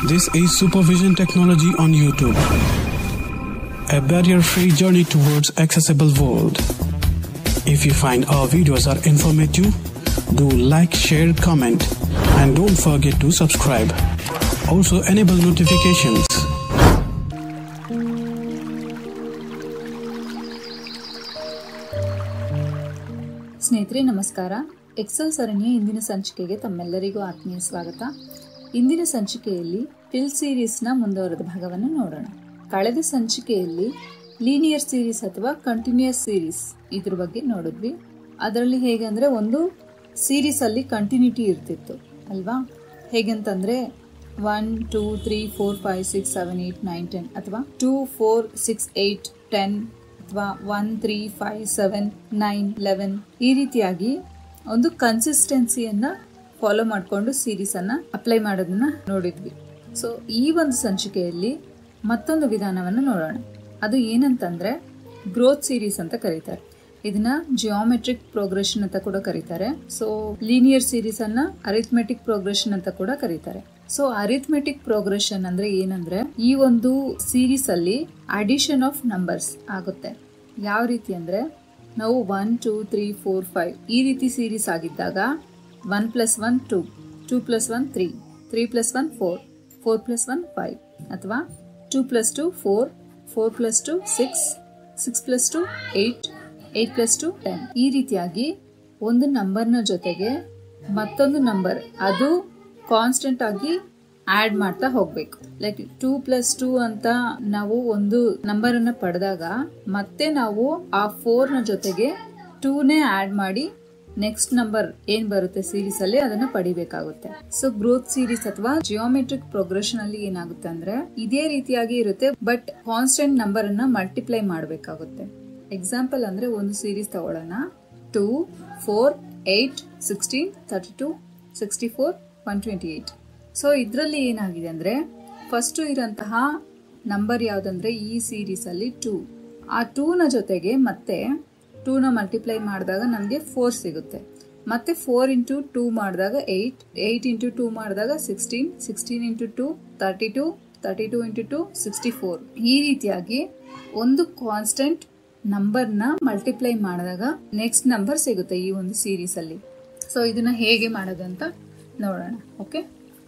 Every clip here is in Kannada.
This is Supervision Technology on YouTube. A barrier-free journey towards accessible world. If you find our videos are informative, do like, share, comment, and don't forget to subscribe. Also enable notifications. ಸ್ನೇಹಿತರೆ ನಮಸ್ಕಾರ ಎಕ್ಸೆಲ್ ಸರಣಿಯ ಇಂದಿನ ಸಂಚಿಕೆಗೆ ತಮ್ಮೆಲ್ಲರಿಗೂ ಆತ್ಮೀಯ ಸ್ವಾಗತ ಇಂದಿನ ಸಂಚಿಕೆಯಲ್ಲಿ ಫಿಲ್ ಸೀರೀಸ್ನ ಮುಂದುವರೆದ ಭಾಗವನ್ನು ನೋಡೋಣ ಕಳೆದ ಸಂಚಿಕೆಯಲ್ಲಿ ಲೀನಿಯರ್ ಸೀರೀಸ್ ಅಥವಾ ಕಂಟಿನ್ಯೂಯಸ್ ಸೀರೀಸ್ ಇದ್ರ ಬಗ್ಗೆ ನೋಡಿದ್ವಿ ಅದರಲ್ಲಿ ಹೇಗಂದ್ರೆ ಒಂದು ಸೀರೀಸ್ ಅಲ್ಲಿ ಕಂಟಿನ್ಯೂಟಿ ಇರ್ತಿತ್ತು ಅಲ್ವಾ ಹೇಗಂತಂದ್ರೆ one two three four five six seven eight nine ten ಅಥವಾ two four six eight ten ಅಥವಾ one three five seven nine eleven ಈ ರೀತಿಯಾಗಿ ಒಂದು ಕನ್ಸಿಸ್ಟೆನ್ಸಿಯನ್ನ ಫಾಲೋ ಮಾಡಿಕೊಂಡು ಸೀರೀಸ್ ಅನ್ನ ಅಪ್ಲೈ ಮಾಡೋದನ್ನ ನೋಡಿದ್ವಿ ಸೊ ಈ ಒಂದು ಸಂಚಿಕೆಯಲ್ಲಿ ಮತ್ತೊಂದು ವಿಧಾನವನ್ನು ನೋಡೋಣ ಅದು ಏನಂತಂದ್ರೆ ಗ್ರೋತ್ ಸೀರೀಸ್ ಅಂತ ಕರೀತಾರೆ ಇದನ್ನ ಜಿಯೋಮೆಟ್ರಿಕ್ ಪ್ರೋಗ್ರೆಷನ್ ಅಂತ ಕೂಡ ಕರೀತಾರೆ ಸೊ ಲೀನಿಯರ್ ಸೀರೀಸ್ ಅನ್ನ ಅರಿಥ್ಮೆಟಿಕ್ ಪ್ರೋಗ್ರೆಷನ್ ಅಂತ ಕೂಡ ಕರೀತಾರೆ ಸೊ ಅರಿಥ್ಮೆಟಿಕ್ ಪ್ರೋಗ್ರೆಷನ್ ಅಂದ್ರೆ ಏನಂದ್ರೆ ಈ ಒಂದು ಸೀರೀಸ್ ಅಲ್ಲಿ ಅಡಿಷನ್ ಆಫ್ ನಂಬರ್ಸ್ ಆಗುತ್ತೆ ಯಾವ ರೀತಿ ಅಂದ್ರೆ ನಾವು one two three four five ಈ ರೀತಿ ಸೀರೀಸ್ ಆಗಿದ್ದಾಗ one plus one two two plus one three three plus one four four plus one five ಅಥವಾ two plus two four four plus two six six plus two eight eight plus two ten ಈ ರೀತಿಯಾಗಿ ಒಂದು ನಂಬರ್ನ ಜೊತೆಗೆ ಮತ್ತೊಂದು ನಂಬರ್ ಅದು ಕಾನ್ಸ್ಟೆಂಟ್ ಆಗಿ ಆಡ್ ಮಾಡ್ತಾ ಹೋಗ್ಬೇಕು ಲೈಕ್ ಟೂ ಪ್ಲಸ್ ಟೂ ಅಂತ ನಾವು ಒಂದು ನಂಬರ್ ಅನ್ನ ಪಡೆದಾಗ ಮತ್ತೆ ನಾವು ಆ ಫೋರ್ ನ ಜೊತೆಗೆ ಟೂನೇ ಆಡ್ ಮಾಡಿ ನೆಕ್ಸ್ಟ್ ನಂಬರ್ ಏನ್ ಬರುತ್ತೆ ಸೀರೀಸ್ ಅಲ್ಲಿ ಅದನ್ನ ಪಡಿಬೇಕಾಗುತ್ತೆ ಸೊ ಗ್ರೋತ್ ಸೀರೀಸ್ ಅಥವಾ ಜಿಯೋಮೆಟ್ರಿಕ್ ಪ್ರೋಗ್ರೆಷನ್ ಅಲ್ಲಿ ಏನಾಗುತ್ತೆ ಅಂದ್ರೆ ಇದೇ ರೀತಿಯಾಗಿ ಇರುತ್ತೆ ಬಟ್ ಕಾನ್ಸ್ಟೆಂಟ್ ನಂಬರ್ ಅನ್ನ ಮಲ್ಟಿಪ್ಲೈ ಮಾಡಬೇಕಾಗುತ್ತೆ ಎಕ್ಸಾಂಪಲ್ ಅಂದ್ರೆ ಒಂದು ಸೀರೀಸ್ ತಗೊಳ್ಳೋಣ two four eight sixteen thirty two sixty four one twenty eight so ಇದರಲ್ಲಿ ಏನಾಗಿದೆ ಅಂದ್ರೆ ಫಸ್ಟ್ ಇರೋಂತಹ ನಂಬರ್ ಯಾವ್ದಂದ್ರೆ ಈ ಸೀರೀಸ್ ಅಲ್ಲಿ ಟೂ ಆ ಟೂನ ಜೊತೆಗೆ ಮತ್ತೆ ಟೂನ ಮಲ್ಟಿಪ್ಲೈ ಮಾಡಿದಾಗ ನಮಗೆ ಫೋರ್ ಸಿಗುತ್ತೆ ಮತ್ತೆ ಫೋರ್ ಇಂಟು ಟೂ ಮಾಡಿದಾಗ ಏಯ್ಟ್ ಏಯ್ಟ್ ಇಂಟು ಟೂ ಮಾಡಿದಾಗ sixteen sixteen into two thirty two thirty two into two sixty four ಈ ರೀತಿಯಾಗಿ ಒಂದು ಕಾನ್ಸ್ಟೆಂಟ್ ನಂಬರ್ನ ಮಲ್ಟಿಪ್ಲೈ ಮಾಡಿದಾಗ ನೆಕ್ಸ್ಟ್ ನಂಬರ್ ಸಿಗುತ್ತೆ ಈ ಒಂದು ಸೀರೀಸ್ ಅಲ್ಲಿ ಸೊ ಇದನ್ನ ಹೇಗೆ ಮಾಡೋದು ಅಂತ ನೋಡೋಣ ಓಕೆ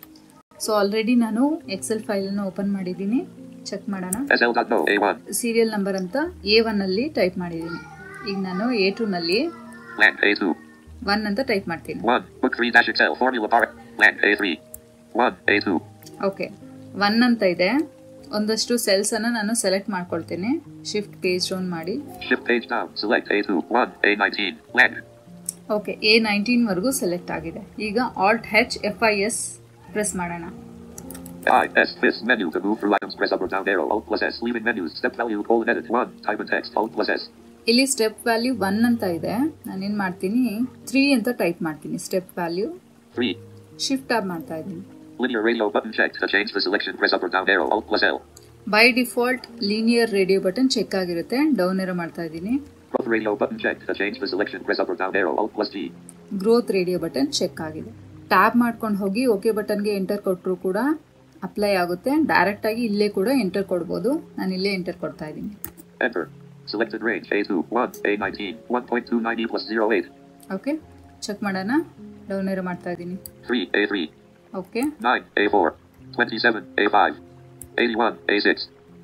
ಸೊ ಆಲ್ರೆಡಿ ನಾನು ಎಕ್ಸೆಲ್ ಫೈಲ್ ಅನ್ನು ಓಪನ್ ಮಾಡಿದ್ದೀನಿ ಚೆಕ್ ಮಾಡೋಣ SL.no A1 ಸೀರಿಯಲ್ ನಂಬರ್ ಅಂತ ಎ ಒನ್ ಅಲ್ಲಿ ಟೈಪ್ ಮಾಡಿದ್ದೀನಿ ಈಗ ನಾನು ಎ ಟೂ ನಲ್ಲಿ Land A2 ಒನ್ ಅಂತ ಟೈಪ್ ಮಾಡ್ತೀನಿ 1 Book 3 dash Excel Formula Bar Land A3 1 A2 okay one ಅಂತ ಇದೆ ಒಂದಷ್ಟು ಸೆಲ್ಸ್ ಅನ್ನ ನಾನು ಸೆಲೆಕ್ಟ್ ಮಾಡ್ಕೊಳ್ತೇನೆ ಶಿಫ್ಟ್ ಪೇಜ್ ಡೌನ್ ಮಾಡಿ Shift page down Select A2 1 A19 Land okay A nineteen ವರೆಗೂ ಸೆಲೆಕ್ಟ್ ಆಗಿದೆ ಈಗ alt H F I S press ಮಾಡೋಣ I S this menu to move through items press up or down arrow Alt plus S leaving menus step value colon edit 1 type and text Alt plus S ಇಲ್ಲಿ ಸ್ಟೆಪ್ ವ್ಯಾಲ್ಯೂ ಒನ್ ಅಂತ ಇದೆ ನಾನೇನ್ ಮಾಡ್ತೀನಿ ತ್ರೀ ಅಂತ ಟೈಪ್ ಮಾಡ್ತೀನಿ ಸ್ಟೆಪ್ ವ್ಯಾಲ್ಯೂ 3 ಶಿಫ್ಟ್ ಟ್ಯಾಬ್ ಮಾಡ್ತಾ ಇದ್ದೀನಿ Linear radio button checked to change the selection press up or down arrow Alt plus L by default linear radio button check ಆಗಿರುತ್ತೆ ಡೌನ್ ಏರೋ ಮಾಡ್ತಾ ಇದ್ದೀನಿ Growth radio button checked to change the selection press up or down arrow Alt plus G growth radio button check ಆಗಿದೆ ಟ್ಯಾಬ್ ಮಾಡ್ಕೊಂಡು ಹೋಗಿ ಓಕೆ ಬಟನ್ಗೆ ಎಂಟರ್ ಕೊಟ್ಟರು ಕೂಡ ಅಪ್ಲೈ ಆಗುತ್ತೆ ಡೈರೆಕ್ಟ್ ಆಗಿ ಇಲ್ಲೇ ಕೂಡ ಎಂಟರ್ ಕೊಡ್ಬೋದು ನಾನು ಇಲ್ಲೇ ಎಂಟರ್ ಕೊಡ್ತಾ ಇದ್ದೀನಿ Enter Selected range A2 1 A19 1.29 E plus 08 okay check ಮಾಡೋಣ ಡೌನ್ ಏರೋ ಮಾಡ್ತಾ ಇದ್ದೀನಿ 3 A3 okay 9 A4 27 A5 81 A6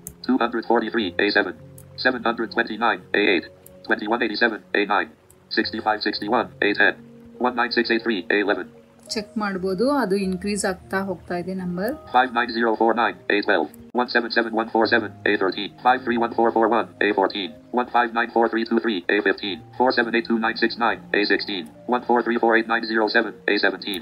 243 A7 729 A8 2187 A9 6561 A10 19683 A11 check ಮಾಡ್ಬೋದು ಅದು ಇನ್ಕ್ರೀಸ್ ಆಗ್ತಾ ಹೋಗ್ತಾ ಇದೆ number 59049 A12 177147 A13 531441 A14 1594323 A15 478296 A16 1434890 A17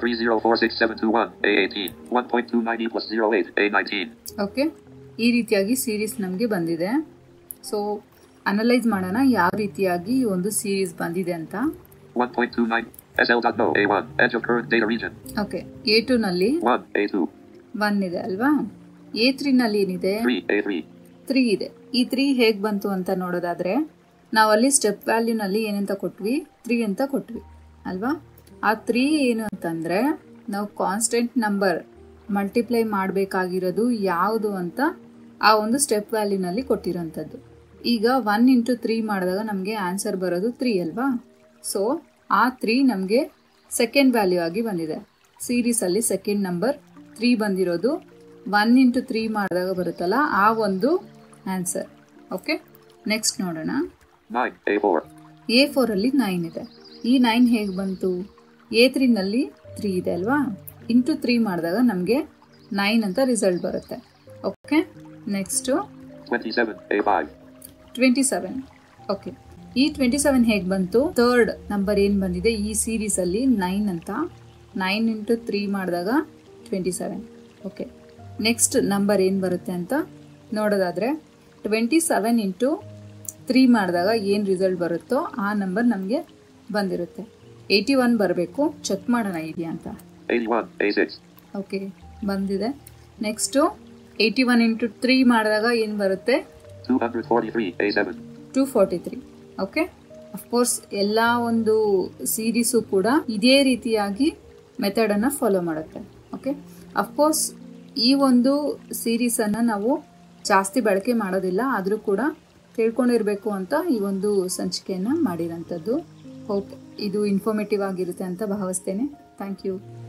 4304671 A18 1.29 plus 08 A19 okay ಈ ರೀತಿಯಾಗಿ ಸೀರೀಸ್ ನಮಗೆ ಬಂದಿದೆ ಸೊ ಅನಲೈಸ್ ಮಾಡೋಣ ಯಾವ ರೀತಿಯಾಗಿ ಈ ಒಂದು ಸೀರೀಸ್ ಬಂದಿದೆ ಅಂತ 1.29 SL.no A1 edge of current data region okay A ಟೂನಲ್ಲಿ 1 A2 ಒನ್ ಇದೆ ಅಲ್ವಾ ಎ ತ್ರೀನಲ್ಲಿ ಏನಿದೆ 3 A3 ತ್ರೀ ಇದೆ ಈ ತ್ರೀ ಹೇಗೆ ಬಂತು ಅಂತ ನೋಡೋದಾದ್ರೆ ನಾವು ಅಲ್ಲಿ ಸ್ಟೆಪ್ ವ್ಯಾಲ್ಯೂನಲ್ಲಿ ಏನಂತ ಕೊಟ್ವಿ ತ್ರೀ ಅಂತ ಕೊಟ್ವಿ ಅಲ್ವಾ ಆ ತ್ರೀ ಏನು ಅಂತಂದ್ರೆ ನಾವು ಕಾನ್ಸ್ಟೆಂಟ್ ನಂಬರ್ ಮಲ್ಟಿಪ್ಲೈ ಮಾಡಬೇಕಾಗಿರೋದು ಯಾವುದು ಅಂತ ಆ ಒಂದು ಸ್ಟೆಪ್ ವ್ಯಾಲ್ಯೂನಲ್ಲಿ ಕೊಟ್ಟಿರೋಂಥದ್ದು ಈಗ ಒನ್ ಇಂಟು ತ್ರೀ ಮಾಡಿದಾಗ ನಮಗೆ ಆನ್ಸರ್ ಬರೋದು ತ್ರೀ ಅಲ್ವಾ ಸೊ ಆ ತ್ರೀ ನಮಗೆ ಸೆಕೆಂಡ್ ವ್ಯಾಲ್ಯೂ ಆಗಿ ಬಂದಿದೆ ಸೀರೀಸಲ್ಲಿ ಸೆಕೆಂಡ್ ನಂಬರ್ ತ್ರೀ ಬಂದಿರೋದು ಒನ್ ಇಂಟು ತ್ರೀ ಮಾಡಿದಾಗ ಬರುತ್ತಲ್ಲ ಆ ಒಂದು ಆನ್ಸರ್ ಓಕೆ ನೆಕ್ಸ್ಟ್ ನೋಡೋಣ 9. A4. ಎ ಫೋರಲ್ಲಿ ನೈನ್ ಇದೆ ಈ ನೈನ್ ಹೇಗೆ ಬಂತು ಎ ತ್ರೀನಲ್ಲಿ ತ್ರೀ ಇದೆ ಅಲ್ವಾ ಇಂಟು ತ್ರೀ ಮಾಡಿದಾಗ ನಮಗೆ ನೈನ್ ಅಂತ ರಿಸಲ್ಟ್ ಬರುತ್ತೆ okay next 27. A5. Twenty seven okay ಈ ಟ್ವೆಂಟಿ ಸೆವೆನ್ ಹೇಗೆ ಬಂತು ಥರ್ಡ್ ನಂಬರ್ ಏನು ಬಂದಿದೆ ಈ ಸೀರೀಸಲ್ಲಿ ನೈನ್ ಅಂತ ನೈನ್ ಇಂಟು ತ್ರೀ ಮಾಡಿದಾಗ twenty seven okay next number ಏನು ಬರುತ್ತೆ ಅಂತ ನೋಡೋದಾದರೆ ಟ್ವೆಂಟಿ ಸೆವೆನ್ ಇಂಟು ತ್ರೀ ಮಾಡಿದಾಗ ಏನು ರಿಸಲ್ಟ್ ಬರುತ್ತೋ ಆ ನಂಬರ್ ನಮಗೆ ಬಂದಿರುತ್ತೆ ಏಯ್ಟಿ ಒನ್ ಬರಬೇಕು ಚೆಕ್ ಮಾಡೋಣ ಇದೆಯಾ ಅಂತ 81. A6. ಓಕೆ ಬಂದಿದೆ next eighty one into three ಮಾಡಿದಾಗ ಏನು ಬರುತ್ತೆ 243. A7. Two forty three okay of course ಎಲ್ಲ ಒಂದು ಸೀರೀಸು ಕೂಡ ಇದೇ ರೀತಿಯಾಗಿ ಮೆಥಡನ್ನು ಫಾಲೋ ಮಾಡುತ್ತೆ ಓಕೆ ಅಫ್ಕೋರ್ಸ್ ಈ ಒಂದು ಸೀರೀಸನ್ನು ನಾವು ಜಾಸ್ತಿ ಬಳಕೆ ಮಾಡೋದಿಲ್ಲ ಆದರೂ ಕೂಡ ತಿಳ್ಕೊಂಡಿರಬೇಕು ಅಂತ ಈ ಒಂದು ಸಂಚಿಕೆಯನ್ನು ಮಾಡಿರೋಂಥದ್ದು ಹೋಪ್ ಇದು ಇನ್ಫಾರ್ಮೇಟಿವ್ ಆಗಿರುತ್ತೆ ಅಂತ ಭಾವಿಸ್ತೇನೆ ಥ್ಯಾಂಕ್ ಯು